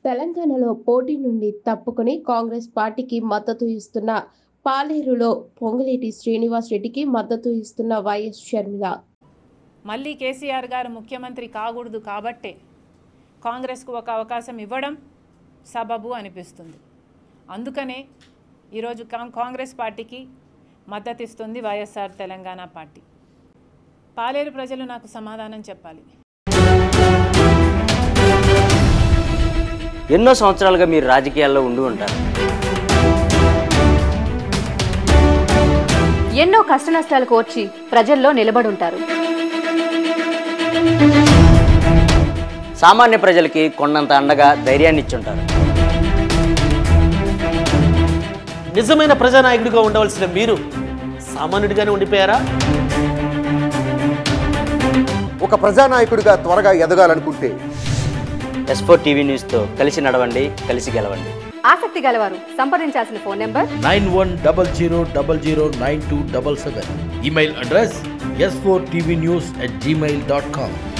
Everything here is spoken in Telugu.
తెలంగాణలో పోటీ నుండి తప్పుకొని కాంగ్రెస్ పార్టీకి మద్దతు ఇస్తున్న పాలేరులో పొంగులేటి శ్రీనివాస్ రెడ్డికి మద్దతు ఇస్తున్న వైఎస్ షర్మిల మళ్ళీ కేసీఆర్ గారు ముఖ్యమంత్రి కాకూడదు కాబట్టే కాంగ్రెస్కు ఒక అవకాశం ఇవ్వడం సబబు అనిపిస్తుంది అందుకనే ఈరోజు కాం- కాంగ్రెస్ పార్టీకి మద్దతు ఇస్తుంది వైఎస్ఆర్ తెలంగాణ పార్టీ పాలేరు ప్రజలు నాకు సమాధానం చెప్పాలి ఎన్నో సంవత్సరాలుగా మీరు రాజకీయాల్లో ఉండి ఉంటారు ఎన్నో కష్టనష్టాలు కోర్చి ప్రజల్లో నిలబడుంటారు సామాన్య ప్రజలకి కొండంత అండగా ధైర్యాన్ని ఇచ్చుంటారు నిజమైన ప్రజానాయకుడిగా ఉండవలసిన మీరు సామాన్యుడిగానే ఉండిపోయారా ఒక ప్రజానాయకుడిగా త్వరగా ఎదగాలనుకుంటే ఎస్ ఫోర్ టీవీ న్యూస్తో కలిసి నడవండి కలిసి గెలవండి ఆసక్తి గలవారు సంప్రదించాల్సిన phone number nine one double zero double zero nine two double seven email address S four TV news at Gmail dot com